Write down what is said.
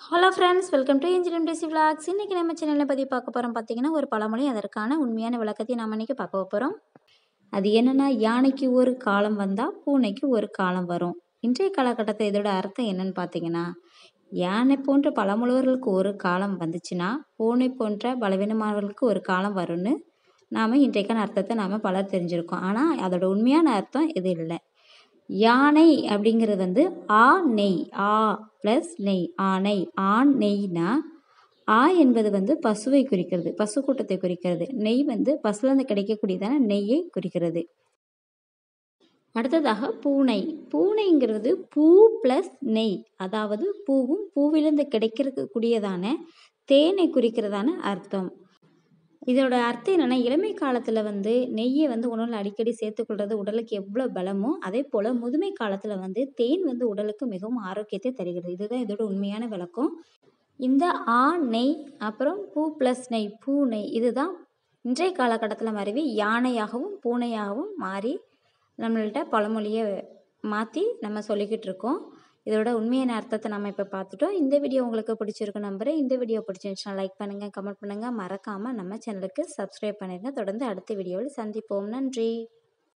hello friends welcome to இன்ஜினியம் Desi vlogs இன்றைக்கி நம்ம சேனலில் பற்றி பார்க்க போகிறோம் பார்த்தீங்கன்னா ஒரு பழமொழி அதற்கான உண்மையான விளக்கத்தை நம்ம இன்றைக்கி பார்க்க போகிறோம் அது என்னென்னா யானைக்கு ஒரு காலம் வந்தால் பூனைக்கு ஒரு காலம் வரும் இன்றைய காலகட்டத்தில் இதோட அர்த்தம் என்னன்னு பார்த்தீங்கன்னா யானை போன்ற பழமுழுவர்களுக்கு ஒரு காலம் வந்துச்சுன்னா பூனை போன்ற பலவீனமானவர்களுக்கு ஒரு காலம் வரும்னு நாம் இன்றைக்கான அர்த்தத்தை நாம் பலர் தெரிஞ்சிருக்கோம் ஆனால் அதோட உண்மையான அர்த்தம் இது இல்லை யானை அப்படிங்கிறது வந்து ஆ நெய் ஆ ப்ளஸ் நெய் ஆனை ஆண் நெய்னா ஆ என்பது வந்து பசுவை குறிக்கிறது பசு கூட்டத்தை குறிக்கிறது நெய் வந்து பசுலேருந்து கிடைக்கக்கூடியதான நெய்யை குறிக்கிறது அடுத்ததாக பூனை பூனைங்கிறது பூ ப்ளஸ் நெய் அதாவது பூவும் பூவிலிருந்து கிடைக்கிறக்கூடியதான தேனை குறிக்கிறதான அர்த்தம் இதோட அர்த்தம் என்னென்னா இளமை காலத்தில் வந்து நெய்யை வந்து உணவில் அடிக்கடி சேர்த்துக்கொள்வது உடலுக்கு எவ்வளோ பலமோ அதே போல் முதுமை காலத்தில் வந்து தேன் வந்து உடலுக்கு மிகவும் ஆரோக்கியத்தை தருகிறது இதுதான் இதோட உண்மையான விளக்கம் இந்த ஆ நெய் அப்புறம் பூ ப்ளஸ் நெய் பூ நெய் இதுதான் இன்றைய காலகட்டத்தில் மறைவி யானையாகவும் பூனையாகவும் மாறி நம்மள்கிட்ட பழமொழியை மாற்றி நம்ம சொல்லிக்கிட்டு இருக்கோம் இதோட உண்மையான அர்த்தத்தை நம்ம இப்போ பார்த்துட்டோம் இந்த வீடியோ உங்களுக்கு பிடிச்சிருக்கும் நம்புறேன் இந்த வீடியோ பிடிச்சிருந்துச்சுன்னா லைக் பண்ணுங்கள் கமெண்ட் பண்ணுங்கள் மறக்காமல் நம்ம சேனலுக்கு சப்ஸ்கிரைப் பண்ணிடுங்க தொடர்ந்து அடுத்த வீடியோவில் சந்திப்போம் நன்றி